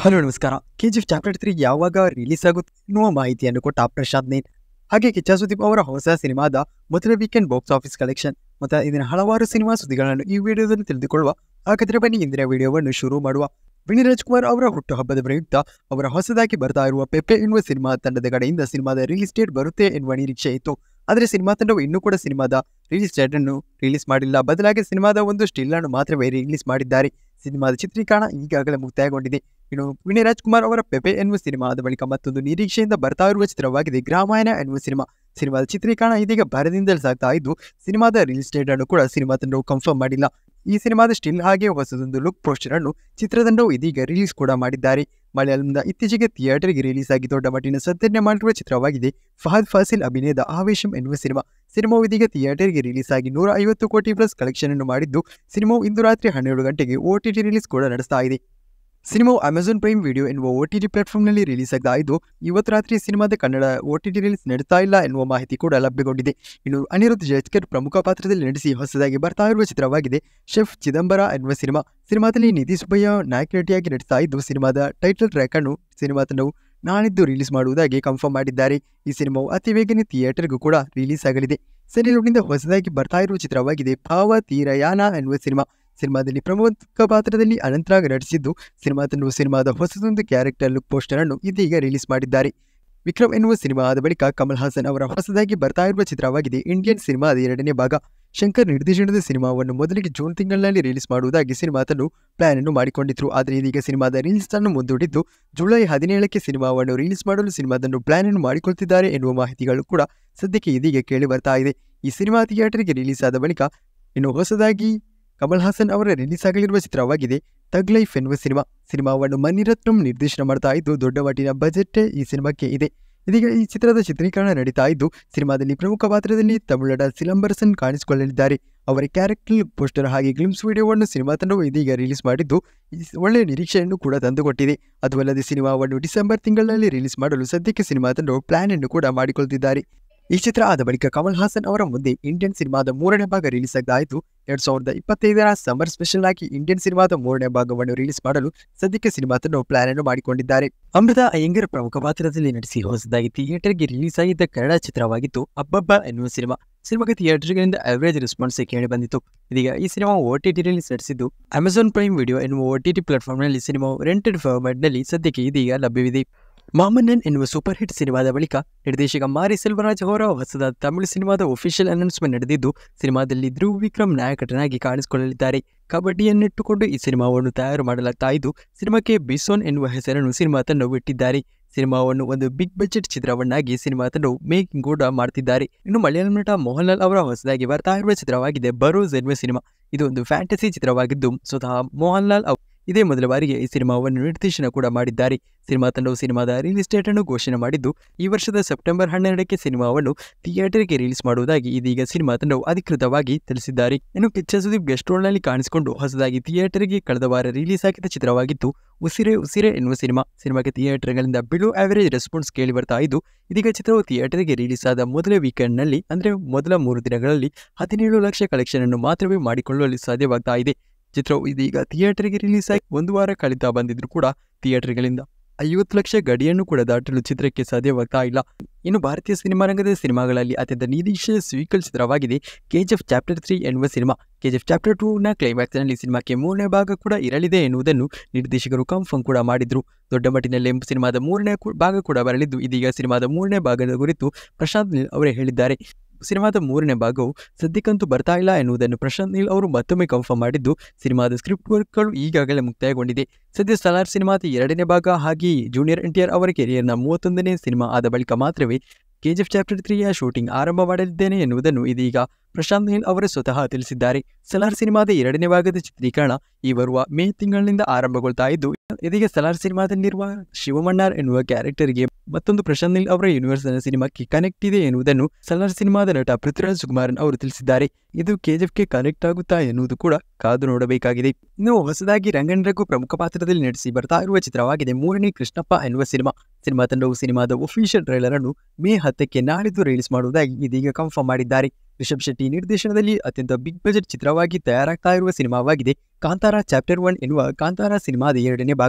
hello ನಮಸ್ಕಾರ K G F chapter three ಯಾವಾಗ release ಆಗುತ್ತೆ ಎನ್ನುವ ಮಾಹಿತಿಯನ್ನು ಕೊಟ್ಟ ಪ್ರಶಾಂತ್ ನೇನ್ ಹಾಗೆ ಕಿಚ್ಚ ಸುದೀಪ್ ಅವರ ಹೊಸ ಸಿನಿಮಾದ ಮೊದಲ ವೀಕೆಂಡ್ ಬಾಕ್ಸ್ ಆಫೀಸ್ ಕಲೆಕ್ಷನ್ ಮತ್ತು ಇದರ ಹಲವಾರು ಸಿನಿಮಾ ಸುದ್ದಿಗಳನ್ನು ಈ ವಿಡಿಯೋದಲ್ಲಿ ತಿಳಿದುಕೊಳ್ಳುವ ಹಾಗಾದರೆ ಬನ್ನಿ ಇಂದಿನ ವಿಡಿಯೋವನ್ನು ಶುರು ಮಾಡುವ ವಿನಿ ರಾಜ್ಕುಮಾರ್ ಅವರ ಹುಟ್ಟುಹಬ್ಬದ ಪ್ರಯುಕ್ತ ಅವರ ಹೊಸದಾಗಿ ಬರ್ತಾ ಇರುವ ಪೆಪ್ಪೆ ಎನ್ನುವ ಸಿನಿಮಾ ತಂಡದ ಕಡೆಯಿಂದ ಸಿನಿಮಾದ ರಿಲೀಸ್ ಡೇಟ್ ಬರುತ್ತೆ ಎನ್ನುವ ನಿರೀಕ್ಷೆ ಇತ್ತು ಆದರೆ ಸಿನಿಮಾ ತಂಡವು ಇನ್ನೂ ಕೂಡ ಸಿನಿಮಾದ ರಿಲೀಸ್ ಡೇಟ್ ಅನ್ನು ರಿಲೀಸ್ ಮಾಡಿಲ್ಲ ಬದಲಾಗಿ ಸಿನಿಮಾದ ಒಂದು ಸ್ಟಿಲ್ ಅನ್ನು ಮಾತ್ರವೇ ರಿಲೀಸ್ ಮಾಡಿದ್ದಾರೆ ಸಿನಿಮಾದ ಚಿತ್ರೀಕರಣ ಈಗಾಗಲೇ ಮುಕ್ತಾಯಗೊಂಡಿದೆ ಇನ್ನು ವಿನಯ್ ರಾಜ್ಕುಮಾರ್ ಅವರ ಪೆಪೆ ಎನ್ನುವ ಸಿನಿಮಾದ ಬಳಿಕ ಮತ್ತೊಂದು ನಿರೀಕ್ಷೆಯಿಂದ ಬರ್ತಾ ಇರುವ ಚಿತ್ರವಾಗಿದೆ ಗ್ರಾಮಾಯಣ ಎನ್ನುವ ಸಿನಿಮಾ ಸಿನಿಮಾದ ಚಿತ್ರೀಕರಣ ಇದೀಗ ಭರದಿಂದಲೇ ಸಾಗ್ತಾ ಇದ್ದು ಸಿನಿಮಾದ ರಿಲೀಸ್ ಡೇಟ್ ಅನ್ನು ಕೂಡ ಸಿನಿಮಾ ತಂಡವು ಕನ್ಫರ್ಮ್ ಮಾಡಿಲ್ಲ ಈ ಸಿನಿಮಾದ ಸ್ಟಿಲ್ ಹಾಗೆ ಹೊಸದೊಂದು ಲುಕ್ ಪೋಸ್ಟರ್ ಅನ್ನು ಚಿತ್ರತಂಡವು ಇದೀಗ ರಿಲೀಸ್ ಕೂಡ ಮಾಡಿದ್ದಾರೆ ಮಲಯಾಳಂದ ಇತ್ತೀಚೆಗೆ ಥಿಯೇಟರ್ಗೆ ರಿಲೀಸ್ ಆಗಿ ದೊಡ್ಡ ಮಟ್ಟಿನ ಸದ್ದನ್ನೇ ಮಾಡಿರುವ ಚಿತ್ರವಾಗಿದೆ ಫಹದ್ ಫಾಸಿಲ್ ಅಭಿನಯದ ಆವೇಶಂ ಎನ್ನುವ ಸಿನಿಮಾ ಸಿನಿಮಾವು ಇದೀಗ ಥಿಯೇಟರ್ಗೆ ರಿಲೀಸ್ ಆಗಿ ನೂರ ಐವತ್ತು ಕೋಟಿ ಪ್ಲಸ್ ಕಲೆಕ್ಷನ್ ಅನ್ನು ಮಾಡಿದ್ದು ಸಿನಿಮಾವು ಇಂದು ರಾತ್ರಿ ಹನ್ನೆರಡು ಗಂಟೆಗೆ ಒ ಟಿ ಟಿ ರಿಲೀಸ್ ಕೂಡ ನಡೆಸ್ತಾ ಇದೆ ಸಿನಿಮಾವು ಅಮೆಜಾನ್ ಪ್ರೈಮ್ ವಿಡಿಯೋ ಎನ್ನುವ ಒ ಟಿ ಟಿ ಪ್ಲಾಟ್ಫಾರ್ಮ್ನಲ್ಲಿ ರಿಲೀಸ್ ಆಗ್ತಾ ಇದ್ದು ಇವತ್ತು ರಾತ್ರಿ ಸಿನಿಮಾದ Kannada O T T release ನಡೆಸ್ತಾ ಇಲ್ಲ ಎನ್ನುವ ಮಾಹಿತಿ ಕೂಡ ಲಭ್ಯಗೊಂಡಿದೆ ಇನ್ನು ಅನಿರುದ್ಧ್ ಜೈಸ್ಕರ್ ಪ್ರಮುಖ ಪಾತ್ರದಲ್ಲಿ ನಟಿಸಿ ಹೊಸದಾಗಿ ಬರ್ತಾ ಇರುವ ಚಿತ್ರವಾಗಿದೆ ಶೆಫ್ ಚಿದಂಬರ ಎನ್ನುವ ಸಿನಿಮಾ ಸಿನಿಮಾದಲ್ಲಿ ನಿಧಿ ಸುಬ್ಬಯ್ಯ ನಾಯಕ ನಟಿಯಾಗಿ ನಟಿಸ್ತಾ ಇದ್ದು ಸಿನಿಮಾದ ಟೈಟಲ್ ಟ್ರ್ಯಾಕ್ ಅನ್ನು ಸಿನಿಮಾ ತಂಡವು ನಾಳಿದ್ದು ರಿಲೀಸ್ ಮಾಡುವುದಾಗಿ ಕನ್ಫರ್ಮ್ ಮಾಡಿದ್ದಾರೆ ಈ ಸಿನಿಮಾವು ಅತಿ ಬೇಗನೆ ಥಿಯೇಟರ್ಗೂ ಕೂಡ ರಿಲೀಸ್ ಆಗಲಿದೆ ಸೆನೆಲುಡ್ನಿಂದ ಹೊಸದಾಗಿ ಬರ್ತಾ ಇರುವ ಚಿತ್ರವಾಗಿದೆ ಭಾವ ತೀರಯಾನ ಎನ್ನುವ ಸಿನಿಮಾ ಸಿನಿಮಾದಲ್ಲಿ ಪ್ರಮುಖ ಪಾತ್ರದಲ್ಲಿ ಅನಂತರಾಗ್ ನಟಿಸಿದ್ದು ಸಿನಿಮಾ ತಂಡವು ಸಿನಿಮಾದ ಹೊಸದೊಂದು ಕ್ಯಾರೆಕ್ಟರ್ ಲುಕ್ ಪೋಸ್ಟರ್ ಅನ್ನು ಇದೀಗ ರಿಲೀಸ್ ಮಾಡಿದ್ದಾರೆ ವಿಕ್ರಮ್ ಎನ್ನುವ ಸಿನಿಮಾ ಆದ ಬಳಿಕ ಕಮಲ್ ಹಾಸನ್ ಅವರ ಹೊಸದಾಗಿ ಬರ್ತಾ ಇರುವ ಚಿತ್ರವಾಗಿದೆ ಇಂಡಿಯನ್ ಸಿನಿಮಾದ ಎರಡನೇ ಭಾಗ ಶಂಕರ್ ನಿರ್ದೇಶನದ ಸಿನಿಮಾವನ್ನು ಮೊದಲಿಗೆ ಜೂನ್ ತಿಂಗಳಿನಲ್ಲಿ ರಿಲೀಸ್ ಮಾಡುವುದಾಗಿ ಸಿನಿಮಾ ತಂಡವು ಪ್ಲಾನ್ ಅನ್ನು ಮಾಡಿಕೊಂಡಿದ್ರು ಆದರೆ ಇದೀಗ ಸಿನಿಮಾದ ರಿಲೀಸ್ ಅನ್ನು ಮುಂದೂಡಿದ್ದು ಜುಲೈ ಹದಿನೇಳಕ್ಕೆ ಸಿನಿಮಾವನ್ನು ರಿಲೀಸ್ ಮಾಡಲು ಸಿನಿಮಾ ತಂಡವು ಪ್ಲಾನ್ ಅನ್ನು ಮಾಡಿಕೊಳ್ತಿದ್ದಾರೆ ಎನ್ನುವ ಮಾಹಿತಿಗಳು ಕೂಡ ಸದ್ಯಕ್ಕೆ ಇದೀಗ ಕೇಳಿ ಬರ್ತಾ ಇದೆ ಈ ಸಿನಿಮಾ ಥಿಯೇಟರ್ಗೆ ರಿಲೀಸ್ ಆದ ಬಳಿಕ ಇನ್ನು ಹೊಸದಾಗಿ ಕಮಲ್ ಹಾಸನ್ ಅವರ ರಿಲೀಸ್ ಆಗಲಿರುವ ಚಿತ್ರವಾಗಿದೆ ತಗ್ ಲೈಫ್ ಎನ್ನುವ ಸಿನಿಮಾ ಸಿನಿಮಾವನ್ನು ಮಣಿರತ್ನಂ ನಿರ್ದೇಶನ ಮಾಡ್ತಾ ಇದ್ದು ದೊಡ್ಡ ಮಟ್ಟಿನ ಬಜೆಟ್ ಈ ಸಿನಿಮಾಕ್ಕೆ ಇದೆ ಇದೀಗ ಈ ಚಿತ್ರದ ಚಿತ್ರೀಕರಣ ನಡೀತಾ ಇದ್ದು ಸಿನಿಮಾದಲ್ಲಿ ಪ್ರಮುಖ ಪಾತ್ರದಲ್ಲಿ ತಮಿಳದ ಸಿಲಂಬರಸನ್ ಕಾಣಿಸಿಕೊಳ್ಳಲಿದ್ದಾರೆ ಅವರ ಕ್ಯಾರೆಕ್ಟರ್ ಪೋಸ್ಟರ್ ಹಾಗೆ ಗ್ಲಿಮ್ಸ್ ವಿಡಿಯೋವನ್ನು ಸಿನಿಮಾ ತಂಡವು ಇದೀಗ ರಿಲೀಸ್ ಮಾಡಿದ್ದು ಈ ಒಳ್ಳೆಯ ನಿರೀಕ್ಷೆಯನ್ನು ಕೂಡ ತಂದುಕೊಟ್ಟಿದೆ ಅದು ಅಲ್ಲದೆ ಸಿನಿಮಾವನ್ನು ಡಿಸೆಂಬರ್ ತಿಂಗಳಲ್ಲಿ ರಿಲೀಸ್ ಮಾಡಲು ಸದ್ಯಕ್ಕೆ ಸಿನಿಮಾ ತಂಡವು ಪ್ಲಾನ್ ಅನ್ನು ಕೂಡ ಮಾಡಿಕೊಳ್ತಿದ್ದಾರೆ ಈ ಚಿತ್ರ ಆದ ಬಳಿಕ ಕಮಲ್ ಹಾಸನ್ ಅವರ ಮುಂದೆ ಇಂಡಿಯನ್ ಸಿನಿಮಾದ ಮೂರನೇ ಭಾಗ ರಿಲೀಸ್ ಆಗಲಾಯಿತು ಎರಡ್ ಸಾವಿರದ ಇಪ್ಪತ್ತೈದರ ಸಮರ್ ಸ್ಪೆಷಲ್ ಆಗಿ ಇಂಡಿಯನ್ ಸಿನಿಮಾದ ಮೂರನೇ ಭಾಗವನ್ನು ರಿಲೀಸ್ ಮಾಡಲು ಸದ್ಯಕ್ಕೆ ಸಿನಿಮಾ ತಂಡವು ಪ್ಲಾನ್ ಅನ್ನು ಮಾಡಿಕೊಂಡಿದ್ದಾರೆ ಅಮೃತ ಅಯ್ಯಂಗರ್ ಪ್ರಮುಖ ಪಾತ್ರದಲ್ಲಿ ನಟಿಸಿ ಹೊಸದಾಗಿ ಥಿಯೇಟರ್ಗೆ ರಿಲೀಸ್ ಆಗಿದ್ದ ಕನ್ನಡ ಚಿತ್ರವಾಗಿತ್ತು ಅಬ್ಬಬ್ಬ ಎನ್ನುವ ಸಿನಿಮಾ ಸಿನಿಮಾಗೆ ಥಿಯೇಟರ್ಗಳಿಂದ ಅವರೇಜ್ ರೆಸ್ಪಾನ್ಸ್ ಕೇಳಿ ಬಂದಿತ್ತು ಇದೀಗ ಈ ಸಿನಿಮಾ ಒ ಟಿ ಟಿ ರಿಲೀಸ್ ನಡೆಸಿದ್ದು ಅಮೆಜಾನ್ ಪ್ರೈಮ್ ವಿಡಿಯೋ ಎನ್ನುವ ಒ ಟಿ ಟಿ ಪ್ಲಾಟ್ಫಾರ್ಮ್ನಲ್ಲಿ ಸಿನಿಮಾವು ರೆಂಟೆಡ್ ಫಾರ್ಮ್ಯಾಟ್ನಲ್ಲಿ ಸದ್ಯಕ್ಕೆ ಇದೀಗ ಲಭ್ಯವಿದೆ ಮಾಮನ್ನನ್ ಎನ್ನುವ ಸೂಪರ್ ಹಿಟ್ ಸಿನಿಮಾದ ಬಳಿಕ ನಿರ್ದೇಶಕ ಮಾರಿ ಸೆಲ್ವರಾಜ್ ಅವರ ಹೊಸದಾದ ತಮಿಳು ಸಿನಿಮಾದ ಒಫಿಷಿಯಲ್ ಅನೌನ್ಸ್ಮೆಂಟ್ ನಡೆದಿದ್ದು ಸಿನಿಮಾದಲ್ಲಿ ಧ್ರುವ್ ವಿಕ್ರಮ್ ನಾಯಕಟನಾಗಿ ಕಾಣಿಸಿಕೊಳ್ಳಲಿದ್ದಾರೆ ಕಬಡ್ಡಿಯನ್ನಿಟ್ಟುಕೊಂಡು ಈ ಸಿನಿಮಾವನ್ನು ತಯಾರು ಮಾಡಲಾಗ್ತಾ ಇದ್ದು ಸಿನಿಮಾಕ್ಕೆ ಬಿಸೋನ್ ಎನ್ನುವ ಹೆಸರನ್ನು ಸಿನಿಮಾ ತಂಡವು ಇಟ್ಟಿದ್ದಾರೆ ಸಿನಿಮಾವನ್ನು ಒಂದು ಬಿಗ್ ಬಜೆಟ್ ಚಿತ್ರವನ್ನಾಗಿ ಸಿನಿಮಾ ತಂಡವು ಮೇಕಿಂಗ್ ಕೂಡ ಮಾಡ್ತಿದ್ದಾರೆ ಇನ್ನು ಮಲಯಾಳಂ ನಟ ಮೋಹನ್ಲಾಲ್ ಅವರ ಹೊಸದಾಗಿ ಬರ್ತಾ ಇರುವ ಚಿತ್ರವಾಗಿದೆ ಬರೋಸ್ ಎನ್ನುವ ಸಿನಿಮಾ ಇದು ಒಂದು ಫ್ಯಾಂಟಸಿ ಚಿತ್ರವಾಗಿದ್ದು ಸ್ವತಃ ಮೋಹನ್ಲಾಲ್ ಅವರು ಇದೇ ಮೊದಲ ಬಾರಿಗೆ ಈ ಸಿನಿಮಾವನ್ನು ನಿರ್ದೇಶನ ಕೂಡ ಮಾಡಿದ್ದಾರೆ ಸಿನಿಮಾ ತಂಡವು ಸಿನಿಮಾದ ರಿಲೀಸ್ ಡೇಟ್ ಅನ್ನು ಘೋಷಣೆ ಮಾಡಿದ್ದು ಈ ವರ್ಷದ ಸೆಪ್ಟೆಂಬರ್ ಹನ್ನೆರಡಕ್ಕೆ ಸಿನಿಮಾವನ್ನು ಥಿಯೇಟರ್ಗೆ ರಿಲೀಸ್ ಮಾಡುವುದಾಗಿ ಇದೀಗ ಸಿನಿಮಾ ತಂಡವು ಅಧಿಕೃತವಾಗಿ ತಿಳಿಸಿದ್ದಾರೆ ಇನ್ನು ಕಿಚ್ಚ ಸುದೀಪ್ ಗೆಸ್ಟ್ ರೋಲ್ನಲ್ಲಿ ಕಾಣಿಸಿಕೊಂಡು ಹೊಸದಾಗಿ ಥಿಯೇಟರ್ಗೆ ಕಳೆದ ವಾರ ರಿಲೀಸ್ ಆಗಿದ್ದ ಚಿತ್ರವಾಗಿತ್ತು ಉಸಿರೆ ಉಸಿರೆ ಎನ್ನುವ ಸಿನಿಮಾ ಸಿನಿಮಾಗೆ ಥಿಯೇಟರ್ಗಳಿಂದ ಬಿಲೋ ಆವರೇಜ್ ರೆಸ್ಪಾನ್ಸ್ ಕೇಳಿ ಬರ್ತಾ ಇದ್ದು ಇದೀಗ ಚಿತ್ರವು ಥಿಯೇಟರ್ಗೆ ರಿಲೀಸ್ ಆದ ಮೊದಲ ವೀಕೆಂಡ್ನಲ್ಲಿ ಅಂದರೆ ಮೊದಲ ಮೂರು ದಿನಗಳಲ್ಲಿ ಹದಿನೇಳು ಲಕ್ಷ ಕಲೆಕ್ಷನ್ ಅನ್ನು ಮಾತ್ರವೇ ಮಾಡಿಕೊಳ್ಳಲು ಸಾಧ್ಯವಾಗ್ತಾ ಇದೆ ಚಿತ್ರವು ಇದೀಗ ಥಿಯೇಟರ್ಗೆ ರಿಲೀಸ್ ಆಗಿ ಒಂದು ವಾರ ಕಳೀತಾ ಬಂದಿದ್ರು ಕೂಡ ಥಿಯೇಟರ್ಗಳಿಂದ ಐವತ್ತು ಲಕ್ಷ ಗಡಿಯನ್ನು ಕೂಡ ದಾಟಲು ಚಿತ್ರಕ್ಕೆ ಸಾಧ್ಯವಾಗ್ತಾ ಇಲ್ಲ ಇನ್ನು ಭಾರತೀಯ ಸಿನಿಮಾ ರಂಗದ ಸಿನಿಮಾಗಳಲ್ಲಿ ಅತ್ಯಂತ ನಿರೀಕ್ಷೆಯ ಸ್ವೀಕಲ್ ಚಿತ್ರವಾಗಿದೆ ಕೆಜಿಎಫ್ ಚಾಪ್ಟರ್ ತ್ರೀ ಎನ್ನುವ ಸಿನಿಮಾ ಕೆಜಿಎಫ್ ಚಾಪ್ಟರ್ ಟೂನ ಕ್ಲೈಮ್ಯಾಕ್ಸ್ನಲ್ಲಿ ಸಿನಿಮಾಕ್ಕೆ ಮೂರನೇ ಭಾಗ ಕೂಡ ಇರಲಿದೆ ಎನ್ನುವುದನ್ನು ನಿರ್ದೇಶಕರು ಕನ್ಫರ್ಮ್ ಕೂಡ ಮಾಡಿದ್ರು ದೊಡ್ಡ ಮಟ್ಟಿನಲ್ಲಿ ಎಂಬ ಸಿನಿಮಾದ ಮೂರನೇ ಕು- ಭಾಗ ಕೂಡ ಬರಲಿದ್ದು ಇದೀಗ ಸಿನಿಮಾದ ಮೂರನೇ ಭಾಗದ ಕುರಿತು ಪ್ರಶಾಂತ್ ನೀಲ್ ಅವರೇ ಹೇಳಿದ್ದಾರೆ ಸಿನಿಮಾದ ಮೂರನೇ ಭಾಗವು ಸದ್ಯಕ್ಕಂತೂ ಬರ್ತಾ ಇಲ್ಲ ಎನ್ನುವುದನ್ನು ಪ್ರಶಾಂತ್ ನೀಲ್ ಅವರು ಮತ್ತೊಮ್ಮೆ ಕನ್ಫರ್ಮ್ ಮಾಡಿದ್ದು ಸಿನಿಮಾದ ಸ್ಕ್ರಿಪ್ಟ್ ವರ್ಕ್ಗಳು ಈಗಾಗಲೇ ಮುಕ್ತಾಯಗೊಂಡಿದೆ ಸದ್ಯ ಸಲಾರ್ ಸಿನಿಮಾದ ಎರಡನೇ ಭಾಗ ಹಾಗೆಯೇ ಜೂನಿಯರ್ ಎನ್ ಟಿ ಆರ್ ಅವರ ಕೆರಿಯರ್ನ ಮೂವತ್ತೊಂದನೇ ಸಿನಿಮಾ ಆದ ಬಳಿಕ ಮಾತ್ರವೇ ಕೆಜಿಎಫ್ ಚಾಪ್ಟರ್ ತ್ರೀಯ ಶೂಟಿಂಗ್ ಆರಂಭ ಮಾಡಲಿದ್ದೇನೆ ಎನ್ನುವುದನ್ನು ಇದೀಗ ಪ್ರಶಾಂತ್ ನೀಲ್ ಅವರೇ ಸ್ವತಃ ತಿಳಿಸಿದ್ದಾರೆ ಸಲಾರ್ ಸಿನಿಮಾದ ಎರಡನೇ ಭಾಗದ ಚಿತ್ರೀಕರಣ ಈ ಬರುವ ಮೇ ತಿಂಗಳಿನಿಂದ ಆರಂಭಗೊಳ್ತಾ ಇದ್ದು ಇದೀಗ ಸಲಾರ್ ಸಿನಿಮಾದಲ್ಲಿರುವ ಶಿವಮಣ್ಣಾರ್ ಎನ್ನುವ ಕ್ಯಾರೆಕ್ಟರ್ಗೆ ಮತ್ತೊಂದು ಪ್ರಶಾಂತ್ ನೀಲ್ ಅವರ ಯೂನಿವರ್ಸ್ ಸಿನಿಮಾಕ್ಕೆ ಕನೆಕ್ಟ್ ಇದೆ ಎನ್ನುವುದನ್ನು ಸಲಾರ್ ಸಿನಿಮಾದ ನಟ ಪೃಥ್ವಿರಾಜ್ ಸುಕುಮಾರನ್ ಅವರು ತಿಳಿಸಿದ್ದಾರೆ ಇದು ಕೆಜಿಎಫ್ಗೆ ಕನೆಕ್ಟ್ ಆಗುತ್ತಾ ಎನ್ನುವುದು ಕೂಡ ಕಾದು ನೋಡಬೇಕಾಗಿದೆ ಇನ್ನು ಹೊಸದಾಗಿ ರಂಗನ್ ರಘು ಪ್ರಮುಖ ಪಾತ್ರದಲ್ಲಿ ನಟಿಸಿ ಬರ್ತಾ ಇರುವ ಚಿತ್ರವಾಗಿದೆ ಮೂರನೇ ಕೃಷ್ಣಪ್ಪ ಎನ್ನುವ ಸಿನಿಮಾ ಸಿನಿಮಾ ತಂಡವು ಸಿನಿಮಾದ ಒಫಿಷಿಯಲ್ ಟ್ರೈಲರ್ ಅನ್ನು ಮೇ ಹತ್ತಕ್ಕೆ ನಾಳಿದ್ದು ರಿಲೀಸ್ ಮಾಡುವುದಾಗಿ ಇದೀಗ ಕನ್ಫರ್ಮ್ ಮಾಡಿದ್ದಾರೆ ರಿಷಬ್ ಶೆಟ್ಟಿ ನಿರ್ದೇಶನದಲ್ಲಿ ಅತ್ಯಂತ ಬಿಗ್ ಬಜೆಟ್ ಚಿತ್ರವಾಗಿ ತಯಾರಾಗ್ತಾ ಇರುವ ಸಿನಿಮಾವಾಗಿದೆ ಕಾಂತಾರ ಚಾಪ್ಟರ್ ಒನ್ ಎನ್ನುವ ಕಾಂತಾರ ಸಿನಿಮಾದ ಎರಡನೇ ಭಾಗ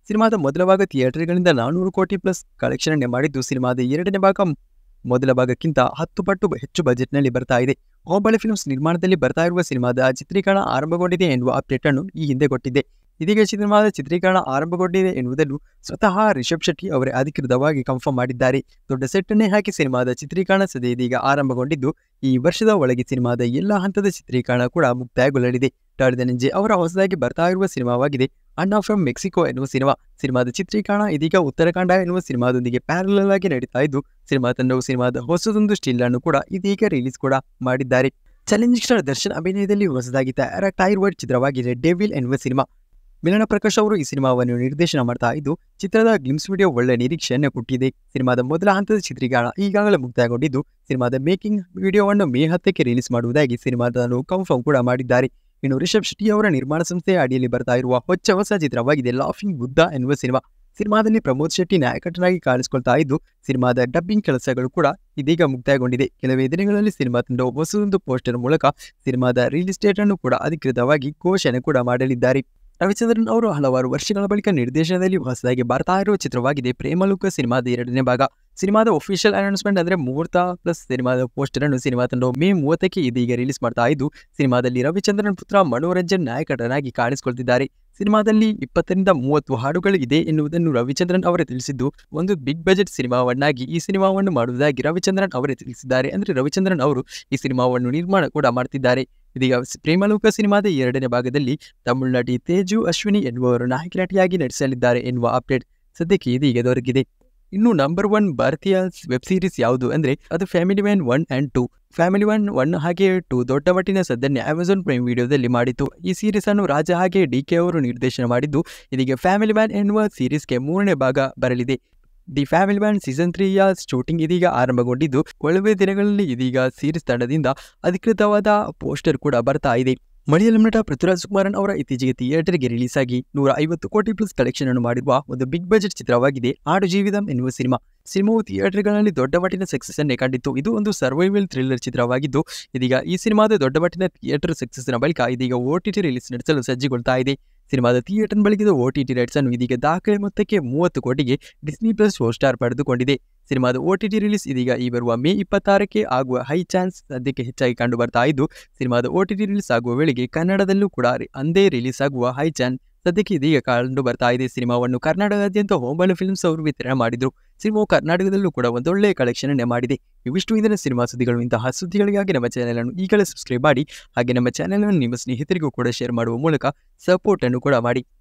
ಸಿನಿಮಾದ ಮೊದಲ ಭಾಗ ಥಿಯೇಟರ್ಗಳಿಂದ ನಾನೂರು ಕೋಟಿ ಪ್ಲಸ್ ಕಲೆಕ್ಷನ್ ಅನ್ನು ಮಾಡಿದ್ದು ಸಿನಿಮಾದ ಎರಡನೇ ಭಾಗ ಮೊದಲ ಭಾಗಕ್ಕಿಂತ ಹತ್ತು ಪಟ್ಟು ಹೆಚ್ಚು ಬಜೆಟ್ನಲ್ಲಿ ಬರ್ತಾ ಇದೆ ಬಾಹುಬಲಿ ಫಿಲ್ಮ್ಸ್ ನಿರ್ಮಾಣದಲ್ಲಿ ಬರ್ತಾ ಇರುವ ಸಿನಿಮಾದ ಚಿತ್ರೀಕರಣ ಆರಂಭಗೊಂಡಿದೆ ಎನ್ನುವ ಅಪ್ಡೇಟ್ ಅನ್ನು ಈ ಹಿಂದೆ ಕೊಟ್ಟಿದ್ದೆ ಇದೀಗ ಸಿನಿಮಾದ ಚಿತ್ರೀಕರಣ ಆರಂಭಗೊಂಡಿದೆ ಎನ್ನುವುದನ್ನು ಸ್ವತಃ ರಿಷಬ್ ಶೆಟ್ಟಿ ಅವರೇ ಅಧಿಕೃತವಾಗಿ ಕನ್ಫರ್ಮ್ ಮಾಡಿದ್ದಾರೆ ದೊಡ್ಡ ಸೆಟ್ ಅನ್ನೇ ಹಾಕಿ ಸಿನಿಮಾದ ಚಿತ್ರೀಕರಣ ಸದ್ಯ ಇದೀಗ ಆರಂಭಗೊಂಡಿದ್ದು ಈ ವರ್ಷದ ಒಳಗೆ ಸಿನಿಮಾದ ಎಲ್ಲ ಹಂತದ ಚಿತ್ರೀಕರಣ ಕೂಡ ಮುಕ್ತಾಯಗೊಳ್ಳಲಿದೆ ಟಾಳಿ ಧನಂಜಯ್ ಅವರ ಹೊಸದಾಗಿ ಬರ್ತಾ ಇರುವ ಸಿನಿಮಾವಾಗಿದೆ ಅಣ್ಣ ಫ್ರಮ್ ಮೆಕ್ಸಿಕೋ ಎನ್ನುವ ಸಿನಿಮಾ ಸಿನಿಮಾದ ಚಿತ್ರೀಕರಣ ಇದೀಗ ಉತ್ತರಾಖಂಡ ಎನ್ನುವ ಸಿನಿಮಾದೊಂದಿಗೆ ಪ್ಯಾರಲಲ್ ಆಗಿ ನಡೀತಾ ಇದ್ದು ಸಿನಿಮಾ ತಂಡವು ಸಿನಿಮಾದ ಹೊಸದೊಂದು ಸ್ಟಿಲ್ ಅನ್ನು ಕೂಡ ಇದೀಗ ರಿಲೀಸ್ ಕೂಡ ಮಾಡಿದ್ದಾರೆ ಚಾಲೆಂಜಿಂಗ್ ಸ್ಟಾರ್ ದರ್ಶನ್ ಅಭಿನಯದಲ್ಲಿ ಹೊಸದಾಗಿ ತಯಾರಾಗ್ತಾ ಇರುವ ಚಿತ್ರವಾಗಿದೆ ಡೆವಿಲ್ ಎನ್ನುವ ಸಿನಿಮಾ ಮಿಲನ ಪ್ರಕಾಶ್ ಅವರು ಈ ಸಿನಿಮಾವನ್ನು ನಿರ್ದೇಶನ ಮಾಡ್ತಾ ಇದ್ದು ಚಿತ್ರದ ಗ್ಲಿಮ್ಸ್ ವಿಡಿಯೋ ಒಳ್ಳೆ ನಿರೀಕ್ಷೆಯನ್ನು ಕೊಟ್ಟಿದೆ ಸಿನಿಮಾದ ಮೊದಲ ಹಂತದ ಚಿತ್ರೀಕರಣ ಈಗಾಗಲೇ ಮುಕ್ತಾಯಗೊಂಡಿದ್ದು ಸಿನಿಮಾದ ಮೇಕಿಂಗ್ ವಿಡಿಯೋವನ್ನು ಮೇ ಹತ್ತಕ್ಕೆ ರಿಲೀಸ್ ಮಾಡುವುದಾಗಿ ಸಿನಿಮಾದನ್ನು ಕನ್ಫರ್ಮ್ ಕೂಡ ಮಾಡಿದ್ದಾರೆ ಇನ್ನು ರಿಷಬ್ ಶೆಟ್ಟಿ ಅವರ ನಿರ್ಮಾಣ ಸಂಸ್ಥೆಯ ಅಡಿಯಲ್ಲಿ ಬರ್ತಾ ಇರುವ ಹೊಚ್ಚ ಹೊಸ ಚಿತ್ರವಾಗಿದೆ ಲಾಫಿಂಗ್ ಬುದ್ಧ ಎನ್ನುವ ಸಿನಿಮಾ ಸಿನಿಮಾದಲ್ಲಿ ಪ್ರಮೋದ್ ಶೆಟ್ಟಿ ನಾಯಕಟನಾಗಿ ಕಾಣಿಸಿಕೊಳ್ತಾ ಇದ್ದು ಸಿನಿಮಾದ ಡಬ್ಬಿಂಗ್ ಕೆಲಸಗಳು ಕೂಡ ಇದೀಗ ಮುಕ್ತಾಯಗೊಂಡಿದೆ ಕೆಲವೇ ದಿನಗಳಲ್ಲಿ ಸಿನಿಮಾ ತಂಡ ಹೊಸದೊಂದು ಪೋಸ್ಟರ್ ಮೂಲಕ ಸಿನಿಮಾದ ರಿಲೀಸ್ ಡೇಟ್ ಅನ್ನು ಕೂಡ ಅಧಿಕೃತವಾಗಿ ಘೋಷಣೆ ಕೂಡ ಮಾಡಲಿದ್ದಾರೆ ರವಿಚಂದ್ರನ್ ಅವರು ಹಲವಾರು ವರ್ಷಗಳ ಬಳಿಕ ನಿರ್ದೇಶನದಲ್ಲಿ ಹೊಸದಾಗಿ ಬರ್ತಾ ಇರುವ ಚಿತ್ರವಾಗಿದೆ ಪ್ರೇಮಲೋಕ ಸಿನಿಮಾದ ಎರಡನೇ ಭಾಗ ಸಿನಿಮಾದ ಒಫಿಷಿಯಲ್ ಅನೌನ್ಸ್ಮೆಂಟ್ ಅಂದ್ರೆ ಮುಹೂರ್ತ ಪ್ಲಸ್ ಸಿನಿಮಾದ ಪೋಸ್ಟರ್ ಅನ್ನು ಸಿನಿಮಾ ತಂಡ ಮೇ ಮೂವತ್ತಕ್ಕೆ ಇದೀಗ ರಿಲೀಸ್ ಮಾಡ್ತಾ ಇದ್ದು ಸಿನಿಮಾದಲ್ಲಿ ರವಿಚಂದ್ರನ್ ಪುತ್ರ ಮನೋರಂಜನ್ ನಾಯಕಟನಾಗಿ ಕಾಣಿಸಿಕೊಳ್ತಿದ್ದಾರೆ ಸಿನಿಮಾದಲ್ಲಿ ಇಪ್ಪತ್ತರಿಂದ ಮೂವತ್ತು ಹಾಡುಗಳು ಇದೆ ಎನ್ನುವುದನ್ನು ರವಿಚಂದ್ರನ್ ಅವರೇ ತಿಳಿಸಿದ್ದು ಒಂದು ಬಿಗ್ ಬಜೆಟ್ ಸಿನಿಮಾವನ್ನಾಗಿ ಈ ಸಿನಿಮಾವನ್ನು ಮಾಡುವುದಾಗಿ ರವಿಚಂದ್ರನ್ ಅವರೇ ತಿಳಿಸಿದ್ದಾರೆ ಅಂದ್ರೆ ರವಿಚಂದ್ರನ್ ಅವರು ಈ ಸಿನಿಮಾವನ್ನು ನಿರ್ಮಾಣ ಕೂಡ ಮಾಡ್ತಿದ್ದಾರೆ ಇದೀಗ ಪ್ರೇಮಲೋಕ ಸಿನಿಮಾದ ಎರಡನೇ ಭಾಗದಲ್ಲಿ ತಮಿಳುನಾಟಿ ತೇಜು ಅಶ್ವಿನಿ ಎನ್ನುವರು ನಾಯಕ ನಟಿಯಾಗಿ ನಟಿಸಲಿದ್ದಾರೆ ಎನ್ನುವ ಅಪ್ಡೇಟ್ ಸದ್ಯಕ್ಕೆ ಇದೀಗ ದೊರಕಿದೆ ಇನ್ನು ನಂಬರ್ ಒನ್ ಭಾರತೀಯ ವೆಬ್ ಸೀರೀಸ್ ಯಾವುದು ಅಂದ್ರೆ ಅದು Family Man one and two family one one ಹಾಗೆ ಟು ದೊಡ್ಡ ಮಟ್ಟಿನ ಸದ್ದನ್ನೇ ಅಮೆಝಾನ್ ಪ್ರೈಮ್ ವಿಡಿಯೋದಲ್ಲಿ ಮಾಡಿತ್ತು ಈ ಸೀರೀಸ್ ಅನ್ನು ರಾಜ ಹಾಗೆ ಡಿ ಕೆ ಅವರು ನಿರ್ದೇಶನ ಮಾಡಿದ್ದು ಇದೀಗ ಫ್ಯಾಮಿಲಿ ಮ್ಯಾನ್ ಎನ್ನುವ ಸೀರೀಸ್ಗೆ ಮೂರನೇ ಭಾಗ ಬರಲಿದೆ ದಿ ಫ್ಯಾಮಿಲಿ ಮ್ಯಾನ್ ಸೀಸನ್ ತ್ರೀಯ ಶೂಟಿಂಗ್ ಇದೀಗ ಆರಂಭಗೊಂಡಿದ್ದು ಕೆಲವೇ ದಿನಗಳಲ್ಲಿ ಇದೀಗ ಸೀರೀಸ್ ತಂಡದಿಂದ ಅಧಿಕೃತವಾದ ಪೋಸ್ಟರ್ ಕೂಡ ಬರ್ತಾ ಇದೆ ಮಲಯಾಳಂ ನಟ ಪೃಥ್ವಿರಾಜ್ ಕುಮಾರನ್ ಅವರ ಇತ್ತೀಚೆಗೆ ಥಿಯೇಟರ್ಗೆ ರಿಲೀಸ್ ಆಗಿ ನೂರ ಐವತ್ತು ಕೋಟಿ ಪ್ಲಸ್ ಕಲೆಕ್ಷನ್ ಅನ್ನು ಮಾಡಿರುವ ಒಂದು ಬಿಗ್ ಬಜೆಟ್ ಚಿತ್ರವಾಗಿದೆ ಆಡು ಜೀವಿತಂ ಎನ್ನುವ ಸಿನಿಮಾ ಸಿನಿಮಾವು ಥಿಯೇಟರ್ಗಳಲ್ಲಿ ದೊಡ್ಡ ಮಟ್ಟಿನ ಸಕ್ಸಸ್ ಅನ್ನೇ ಕಂಡಿತ್ತು ಇದು ಒಂದು ಸರ್ವೈವಲ್ ಥ್ರಿಲ್ಲರ್ ಚಿತ್ರವಾಗಿದ್ದು ಇದೀಗ ಈ ಸಿನಿಮಾದ ದೊಡ್ಡ ಮಟ್ಟಿನ ಥಿಯೇಟರ್ ಸಕ್ಸಸ್ನ ಬಳಿಕ ಇದೀಗ ಓ ಟಿ ಟಿ ರಿಲೀಸ್ ನಡೆಸಲು ಸಜ್ಜುಗೊಳ್ತಾ ಇದೆ ಸಿನಿಮಾದ ಥಿಯೇಟರ್ ಬಳಿಕಿದ ಓ ಟಿ ಟಿ ರೈಟ್ಸ್ ಅನ್ನು ಇದೀಗ ದಾಖಲೆ ಮೊತ್ತಕ್ಕೆ ಮೂವತ್ತು ಕೋಟಿಗೆ ಡಿಸ್ನಿ ಪ್ಲಸ್ ಸ್ಟಾರ್ ಪಡೆದುಕೊಂಡಿದೆ ಸಿನಿಮಾದ ಓ ಟಿ ಟಿ ರಿಲೀಸ್ ಇದೀಗ ಈ ಬರುವ ಮೇ ಇಪ್ಪತ್ತಾರಕ್ಕೆ ಆಗುವ ಹೈ ಚಾನ್ಸ್ ಸದ್ಯಕ್ಕೆ ಹೆಚ್ಚಾಗಿ ಕಂಡು ಬರ್ತಾ ಇದ್ದು ಸಿನಿಮಾದ ಓ ಟಿ ಟಿ ರಿಲೀಸ್ ಆಗುವ ವೇಳೆಗೆ ಕನ್ನಡದಲ್ಲೂ ಕೂಡ ರಿ- ಅಂದೇ ರಿಲೀಸ್ ಆಗುವ ಹೈ ಚಾನ್ಸ್ ಸದ್ಯಕ್ಕೆ ಇದೀಗ ಕಂಡು ಬರ್ತಾ ಇದೆ ಸಿನಿಮಾವನ್ನು ಕರ್ನಾಟಕದಾದ್ಯಂತ ಹೋಂಬಾಲು ಫಿಲ್ಮ್ಸ್ ಅವರು ವಿತರಣೆ ಮಾಡಿದ್ರು ಸಿನಿಮಾವು ಕರ್ನಾಟಕದಲ್ಲೂ ಕೂಡ ಒಂದೊಳ್ಳೆಯ ಕಲೆಕ್ಷನ್ ಅನ್ನು ಮಾಡಿದೆ ಇವಿಷ್ಟು ಇಂದಿನ ಸಿನಿಮಾ ಸುದ್ದಿಗಳು ಇಂತಹ ಸುದ್ದಿಗಳಿಗಾಗಿ ನಮ್ಮ ಚಾನೆಲ್ ಅನ್ನು ಈಗಲೇ ಸಬ್ಸ್ಕ್ರೈಬ್ ಮಾಡಿ ಹಾಗೆ ನಮ್ಮ ಚಾನೆಲ್ ಅನ್ನು ನಿಮ್ಮ ಸ್ನೇಹಿತರಿಗೂ ಕೂಡ ಶೇರ್ ಮಾಡುವ ಮೂಲಕ ಸಪೋರ್ಟ್ ಅನ್ನು ಕೂಡ ಮಾಡಿ